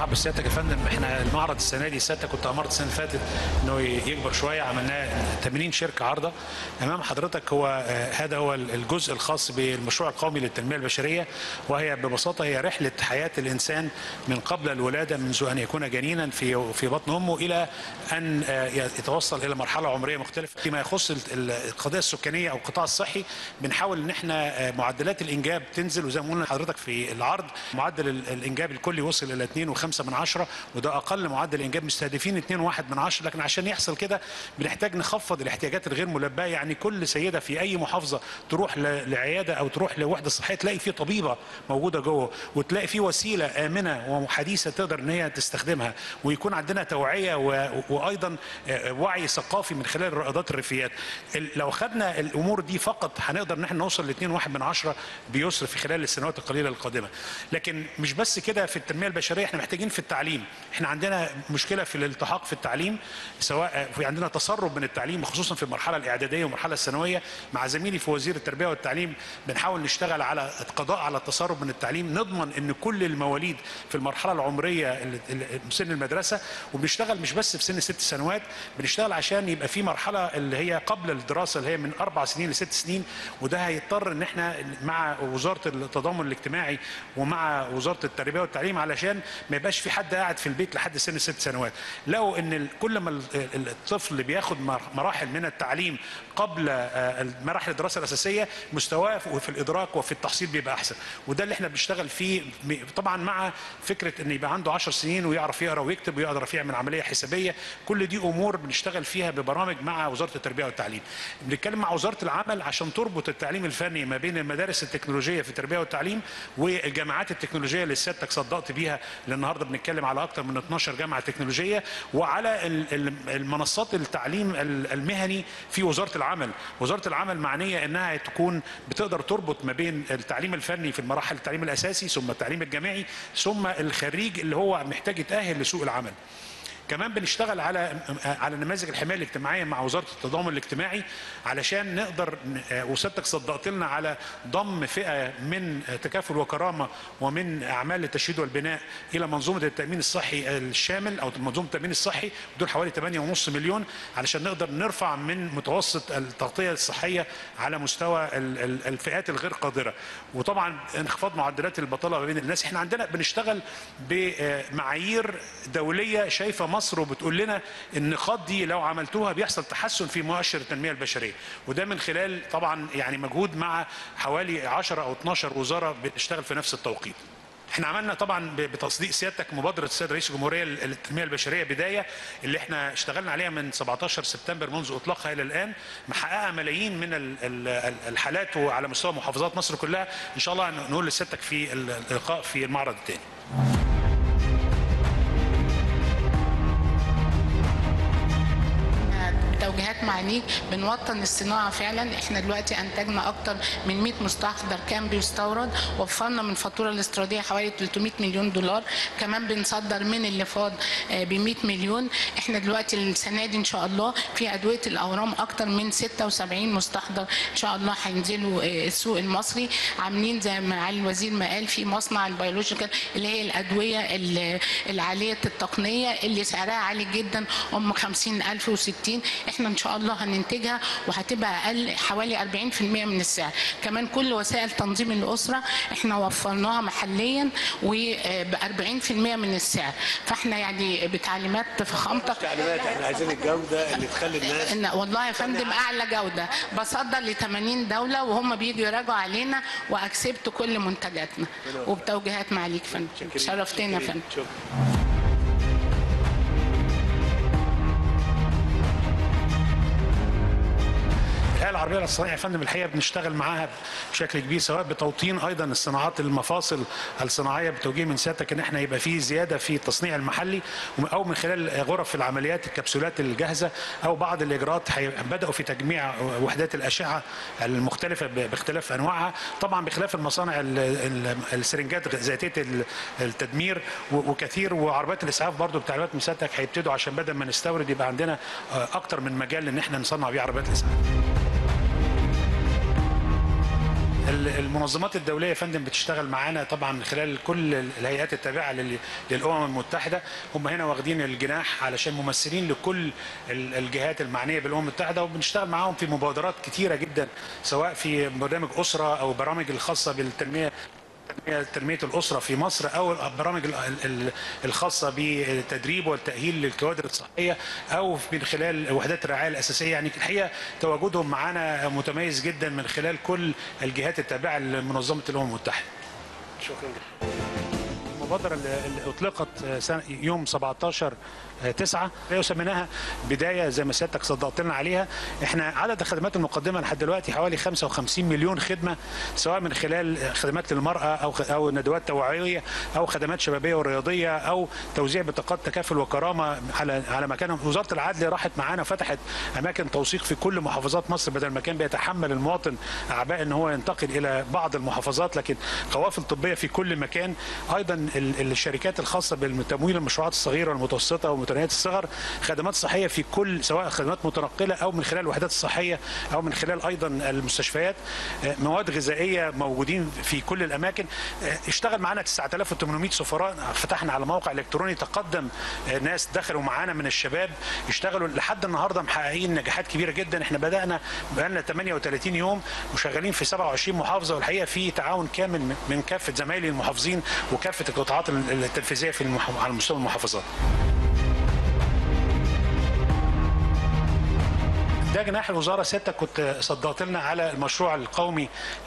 برحب بسيادتك يا فندم احنا المعرض السنه دي سيادتك كنت امرت السنه اللي فاتت انه يكبر شويه عملناه 80 شركه عارضه امام حضرتك هو آه، هذا هو الجزء الخاص بالمشروع القومي للتنميه البشريه وهي ببساطه هي رحله حياه الانسان من قبل الولاده منذ ان يكون جنينا في في بطن امه الى ان آه، يتوصل الى مرحله عمريه مختلفه فيما يخص ال- ال- القضيه السكانيه او القطاع الصحي بنحاول ان احنا آه، معدلات الانجاب تنزل وزي ما قلنا لحضرتك في العرض معدل ال- الانجاب الكلي وصل الى 2.5 من عشرة وده اقل معدل انجاب مستهدفين 2.1 من عشرة لكن عشان يحصل كده بنحتاج نخفض الاحتياجات الغير ملباه يعني كل سيده في اي محافظه تروح ل- لعياده او تروح لوحده صحيه تلاقي في طبيبه موجوده جوه وتلاقي في وسيله امنه وحديثه تقدر ان هي تستخدمها ويكون عندنا توعيه و- وايضا آه، وعي ثقافي من خلال رائدات الريفيات ال- لو خدنا الامور دي فقط هنقدر ان احنا نوصل ل 2.1 من عشرة بيسر في خلال السنوات القليله القادمه لكن مش بس كده في التنميه البشريه احنا محتاجين في التعليم احنا عندنا مشكله في الالتحاق في التعليم سواء في عندنا تسرب من التعليم خصوصا في المرحله الاعداديه والمرحله الثانويه مع زميلي في وزير التربيه والتعليم بنحاول نشتغل على القضاء على التسرب من التعليم نضمن ان كل المواليد في المرحله العمريه اللي- اللي- سن المدرسه وبنشتغل مش بس في سن ست سنوات بنشتغل عشان يبقى في مرحله اللي هي قبل الدراسه اللي هي من اربع سنين لست سنين وده هيضطر ان احنا مع وزاره التضامن الاجتماعي ومع وزاره التربيه والتعليم علشان ما يبقاش في حد قاعد في البيت لحد سن ست سنوات لقوا ان ال- كل ما ال- ال- الطفل بياخد مر- مراحل من التعليم قبل آه، مراحل الدراسه الاساسيه مستواه في الادراك وفي التحصيل بيبقى احسن وده اللي احنا بنشتغل فيه م- طبعا مع فكره ان يبقى عنده 10 سنين ويعرف يقرا ويكتب ويقدر يعمل عمليه حسابيه كل دي امور بنشتغل فيها ببرامج مع وزاره التربيه والتعليم بنتكلم مع وزاره العمل عشان تربط التعليم الفني ما بين المدارس التكنولوجيه في التربيه والتعليم والجامعات التكنولوجيه اللي سيادتك صدقت بيها اللي النهارده بنتكلم على اكثر من 12 جامعه تكنولوجيه وعلى ال- ال- المنصات التعليم ال- المهني في وزاره العمل وزاره العمل معنيه انها تكون بتقدر تربط ما بين التعليم الفني في المراحل التعليم الاساسي ثم التعليم الجامعي ثم الخريج اللي هو محتاج يتاهل لسوق العمل كمان بنشتغل على على نماذج الحمايه الاجتماعيه مع وزاره التضامن الاجتماعي علشان نقدر ن- وسيادتك صدقت لنا على ضم فئه من تكافل وكرامه ومن اعمال التشييد والبناء الى منظومه التامين الصحي الشامل او منظومه التامين الصحي دول حوالي 8.5 مليون علشان نقدر نرفع من متوسط التغطيه الصحيه على مستوى ال- ال- الفئات الغير قادره وطبعا انخفاض معدلات البطاله ما بين الناس احنا عندنا بنشتغل بمعايير دوليه شايفه مصر وبتقول لنا النقاط دي لو عملتوها بيحصل تحسن في مؤشر التنميه البشريه وده من خلال طبعا يعني مجهود مع حوالي 10 او 12 وزاره بتشتغل في نفس التوقيت احنا عملنا طبعا ب- بتصديق سيادتك مبادره السيد رئيس الجمهوريه لل- للتنميه البشريه بدايه اللي احنا اشتغلنا عليها من 17 سبتمبر منذ اطلاقها الى الان محققه ملايين من ال- ال- الحالات وعلى مستوى محافظات مصر كلها ان شاء الله نقول لسيادتك في اللقاء في المعرض الثاني توجيهات معاليك بنوطن الصناعه فعلا احنا دلوقتي انتجنا اكتر من 100 مستحضر كان بيستورد وفرنا من الفاتوره الاستيراديه حوالي 300 مليون دولار كمان بنصدر من اللي فاض ب 100 مليون احنا دلوقتي السنه دي ان شاء الله في ادويه الاورام اكتر من 76 مستحضر ان شاء الله هينزلوا آه، السوق المصري عاملين زي ما معالي الوزير ما قال في مصنع البيولوجيكال اللي هي الادويه ال- العاليه التقنيه اللي سعرها عالي جدا ام 50000 و60 احنا ان شاء الله هننتجها وهتبقى اقل حوالي 40% من السعر كمان كل وسائل تنظيم الاسره احنا وفرناها محليا وب 40% من السعر فاحنا يعني بتعليمات فخامتك تعليمات احنا عايزين الجوده اللي تخلي الناس إن والله يا فندم اعلى جوده بصدر ل 80 دوله وهم بيجوا يراجعوا علينا واكسبت كل منتجاتنا وبتوجيهات معاليك فندم شرفتنا يا فندم شكرا الهيئه العربيه للصناعه يا فندم الحقيقه بنشتغل معاها بشكل كبير سواء بتوطين ايضا الصناعات المفاصل الصناعيه بتوجيه من سيادتك ان احنا يبقى في زياده في التصنيع المحلي او من خلال غرف العمليات الكبسولات الجاهزه او بعض الاجراءات حي- بداوا في تجميع وحدات الاشعه المختلفه ب- باختلاف انواعها طبعا بخلاف المصانع ال- ال- السرنجات ذاتيه ال- التدمير و- وكثير وعربيات الاسعاف برضو بتعليمات من سيادتك هيبتدوا عشان بدل ما نستورد يبقى عندنا آه، اكتر من مجال ان احنا نصنع بيه عربيات الاسعاف ال- المنظمات الدوليه يا فندم بتشتغل معانا طبعا من خلال كل الهيئات التابعه لل- للامم المتحده هم هنا واخدين الجناح علشان ممثلين لكل ال- الجهات المعنيه بالامم المتحده وبنشتغل معاهم في مبادرات كتيره جدا سواء في برنامج اسره او برامج الخاصه بالتنميه تنمية- تنمية الأسرة في مصر أو البرامج ال- ال- الخاصة بالتدريب والتأهيل للكوادر الصحية أو من خلال وحدات الرعاية الأساسية يعني الحقيقة تواجدهم معنا متميز جدا من خلال كل الجهات التابعة لمنظمة الأمم المتحدة شكرا المبادرة اللي اللي أطلقت سنة يوم 17 9 وسميناها بداية زي ما سيادتك صدقت لنا عليها احنا عدد الخدمات المقدمة لحد دلوقتي حوالي 55 مليون خدمة سواء من خلال خدمات للمرأة أو خ- أو ندوات توعوية أو خدمات شبابية ورياضية أو توزيع بطاقات تكافل وكرامة على على مكان وزارة العدل راحت معانا فتحت أماكن توثيق في كل محافظات مصر بدل ما كان بيتحمل المواطن أعباء إن هو ينتقل إلى بعض المحافظات لكن قوافل طبية في كل مكان أيضا ال- الشركات الخاصة بالتمويل المشروعات الصغيرة والمتوسطة ومتناهية الصغر خدمات صحية في كل سواء خدمات متنقلة أو من خلال الوحدات الصحية أو من خلال أيضا المستشفيات آه، مواد غذائية موجودين في كل الأماكن آه، اشتغل معانا 9800 سفراء فتحنا على موقع إلكتروني تقدم آه، ناس دخلوا معانا من الشباب اشتغلوا لحد النهارده محققين نجاحات كبيره جدا احنا بدانا بقالنا 38 يوم وشغالين في 27 محافظه والحقيقه في تعاون كامل من- من كافه زمايلي المحافظين وكافه القطاعات التنفيذيه في المح... على مستوى المحافظات ده جناح الوزاره سيادتك كنت صدقت لنا على المشروع القومي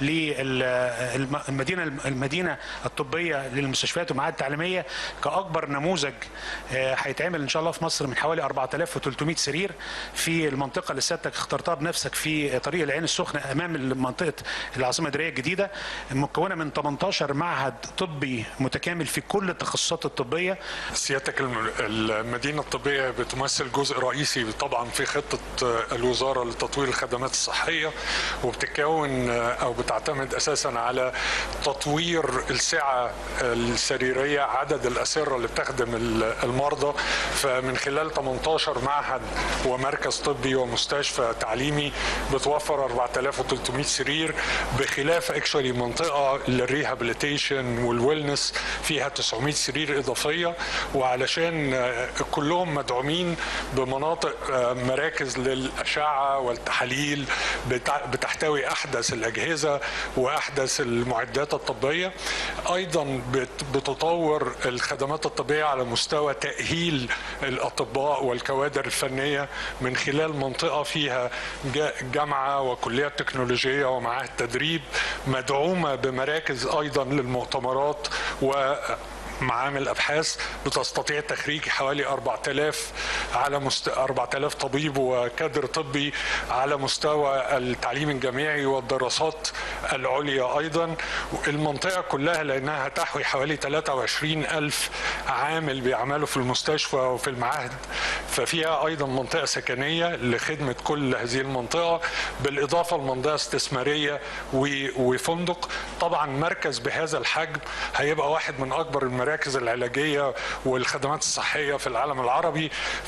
للمدينه المدينه الطبيه للمستشفيات والمعاهد التعليميه كاكبر نموذج آه، هيتعمل ان شاء الله في مصر من حوالي 4300 سرير في المنطقه اللي سيادتك اخترتها بنفسك في طريق العين السخنه امام منطقه العاصمه الاداريه الجديده مكونه من 18 معهد طبي متكامل في كل التخصصات الطبيه سيادتك الم- المدينة الطبية بتمثل جزء رئيسي طبعا في خطة الوزارة لتطوير الخدمات الصحية وبتتكون أو بتعتمد أساسا على تطوير السعة السريرية عدد الأسرة اللي بتخدم ال- المرضى فمن خلال 18 معهد ومركز طبي ومستشفى تعليمي بتوفر 4300 سرير بخلاف اكشولي منطقة للريهابيليتيشن والويلنس فيها 900 سرير إضافية وعلشان آه، كلهم مدعومين بمناطق آه، مراكز للأشعة والتحاليل بتع- بتحتوي أحدث الأجهزة وأحدث المعدات الطبية أيضا بت- بتطور الخدمات الطبية على مستوى تأهيل الأطباء والكوادر الفنية من خلال منطقة فيها جا- جامعة وكلية تكنولوجية ومعاهد تدريب مدعومة بمراكز أيضا للمؤتمرات و معامل ابحاث بتستطيع تخريج حوالي 4000 على مست... 4000 طبيب وكادر طبي على مستوى التعليم الجامعي والدراسات العليا ايضا المنطقه كلها لانها تحوي حوالي 23000 عامل بيعملوا في المستشفى وفي المعاهد ففيها ايضا منطقه سكنيه لخدمه كل هذه المنطقه بالاضافه لمنطقه استثماريه و... وفندق طبعا مركز بهذا الحجم هيبقى واحد من اكبر المراكز العلاجيه والخدمات الصحيه في العالم العربي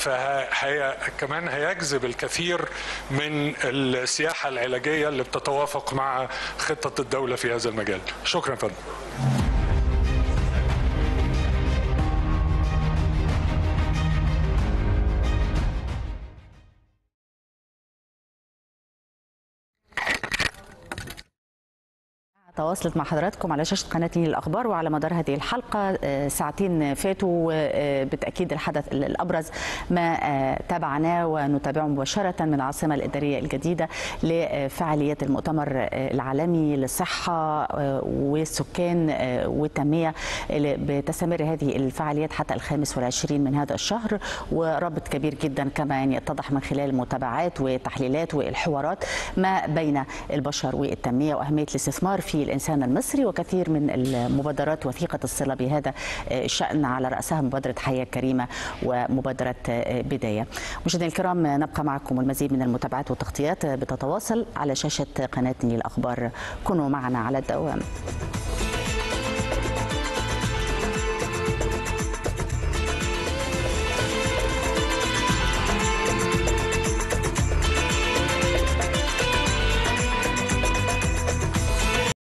فهي كمان هيجذب الكثير من السياحه العلاجيه اللي بتتوافق مع خطه الدوله في هذا المجال شكرا يا فندم تواصلت مع حضراتكم على شاشة قناة نيل الأخبار وعلى مدار هذه الحلقة آه، ساعتين فاتوا آه، بالتأكيد الحدث الأبرز ما آه، تابعناه ونتابعه مباشرة من العاصمة الإدارية الجديدة لفعاليات المؤتمر آه، العالمي للصحة آه، والسكان آه، والتنمية اللي بتستمر هذه الفعاليات حتى الخامس والعشرين من هذا الشهر ورابط كبير جدا كما يعني يتضح من خلال المتابعات والتحليلات والحوارات ما بين البشر والتنمية وأهمية الاستثمار في الإنسان المصري وكثير من المبادرات وثيقة الصلة بهذا الشأن على رأسها مبادرة حياة كريمة ومبادرة بداية مشاهدينا الكرام نبقى معكم والمزيد من المتابعات والتغطيات بتتواصل على شاشة قناة نيل الأخبار كونوا معنا على الدوام